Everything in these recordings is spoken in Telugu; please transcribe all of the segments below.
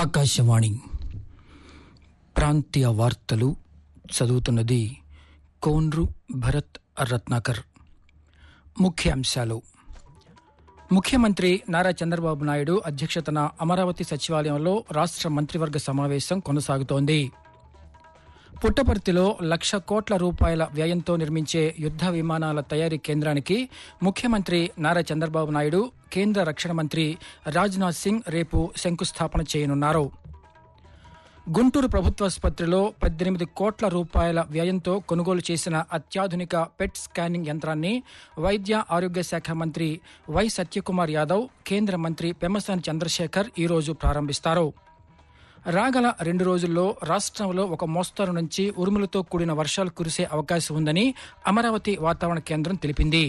ఆకాశవాణి ప్రాంతీయ వార్తలు చదువుతున్నది కోన్రు భరత్ రత్నాకర్ ముఖ్యాంశాలు ముఖ్యమంత్రి నారా చంద్రబాబు నాయుడు అధ్యక్షతన అమరావతి సచివాలయంలో రాష్ట్ర మంత్రివర్గ సమావేశం కొనసాగుతోంది పుట్టపర్తిలో లక్ష కోట్ల రూపాయల వ్యయంతో నిర్మించే యుద్ద విమానాల తయారీ కేంద్రానికి ముఖ్యమంత్రి నారా చంద్రబాబు నాయుడు కేంద్ర రక్షణ మంత్రి రాజ్నాథ్ సింగ్ రేపు శంకుస్థాపన చేయనున్నారు గుంటూరు ప్రభుత్వాసుపత్రిలో పద్దెనిమిది కోట్ల రూపాయల వ్యయంతో కొనుగోలు చేసిన అత్యాధునిక పెట్ స్కానింగ్ యంత్రాన్ని వైద్య ఆరోగ్య శాఖ మంత్రి వై సత్యకుమార్ యాదవ్ కేంద్ర మంత్రి పెమ్మసాని చంద్రశేఖర్ ఈరోజు ప్రారంభిస్తారు రాగల రెండు రోజుల్లో రాష్ట్రంలో ఒక మోస్తరు నుంచి ఉరుములతో కూడిన వర్షాలు కురిసే అవకాశం ఉందని అమరావతి వాతావరణ కేంద్రం తెలిపింది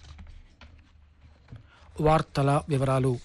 వార్తల వివరాలు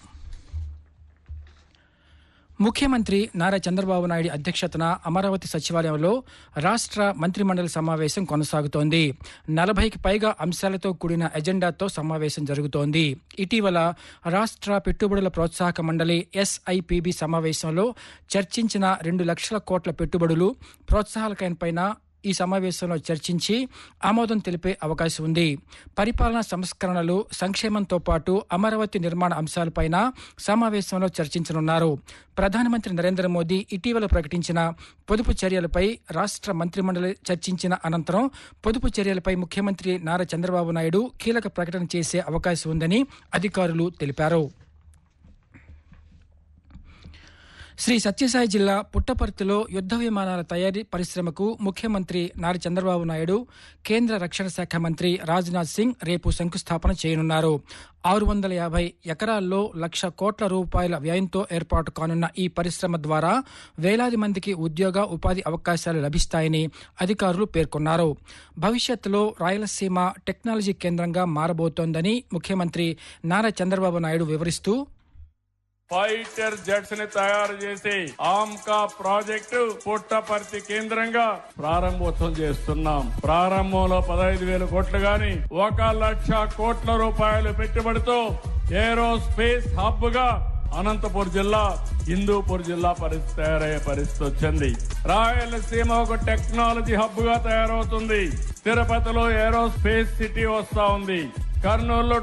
ముఖ్యమంత్రి నారా చంద్రబాబు నాయుడు అధ్యక్షతన అమరావతి సచివాలయంలో రాష్ట్ర మంత్రిమండలి సమావేశం కొనసాగుతోంది నలభైకి పైగా అంశాలతో కూడిన ఎజెండాతో సమావేశం జరుగుతోంది ఇటీవల రాష్ట్ర పెట్టుబడుల ప్రోత్సాహక మండలి ఎస్ఐపిబి సమావేశంలో చర్చించిన రెండు లక్షల కోట్ల పెట్టుబడులు ప్రోత్సాహకాలపైన ఈ సమావేశంలో చర్చించి ఆమోదం తెలిపే అవకాశం ఉంది పరిపాలనా సంస్కరణలు సంక్షేమంతో పాటు అమరావతి నిర్మాణ అంశాలపైన సమావేశంలో చర్చించనున్నారు ప్రధానమంత్రి నరేంద్ర మోదీ ఇటీవల ప్రకటించిన పొదుపు చర్యలపై రాష్ట్ర మంత్రిమండలి చర్చించిన అనంతరం పొదుపు చర్యలపై ముఖ్యమంత్రి నారా చంద్రబాబు నాయుడు కీలక ప్రకటన చేసే అవకాశం ఉందని అధికారులు తెలిపారు శ్రీ సత్యసాయి జిల్లా పుట్టపర్తిలో యుద్ద విమానాల తయారీ పరిశ్రమకు ముఖ్యమంత్రి నారా చంద్రబాబు నాయుడు కేంద్ర రక్షణ శాఖ మంత్రి రాజ్నాథ్ సింగ్ రేపు శంకుస్థాపన చేయనున్నారు ఆరు వందల యాభై ఎకరాల్లో లక్ష కోట్ల రూపాయల వ్యయంతో ఏర్పాటు కానున్న ఈ పరిశ్రమ ద్వారా వేలాది మందికి ఉద్యోగ ఉపాధి అవకాశాలు లభిస్తాయని అధికారులు పేర్కొన్నారు భవిష్యత్తులో రాయలసీమ టెక్నాలజీ కేంద్రంగా మారబోతోందని ముఖ్యమంత్రి నారా చంద్రబాబు నాయుడు వివరిస్తూ ఫైటర్ జెట్స్ ని తయారు చేసి ఆమ్కా ప్రాజెక్టు పుట్టపర్తి కేంద్రంగా ప్రారంభోత్సవం చేస్తున్నాం ప్రారంభంలో పదహైదు వేల కోట్లు గాని ఒక లక్ష కోట్ల రూపాయలు పెట్టుబడితో ఏరోస్పేస్ హబ్ గా అనంతపూర్ జిల్లా హిందూపూర్ జిల్లా పరిస్థితి తయారయ్యే పరిస్థితి వచ్చింది రాయలసీమ ఒక టెక్నాలజీ హబ్ గా తయారవుతుంది తిరుపతిలో ఏరోస్పేస్ సిటీ వస్తా ఉంది కర్నూలులో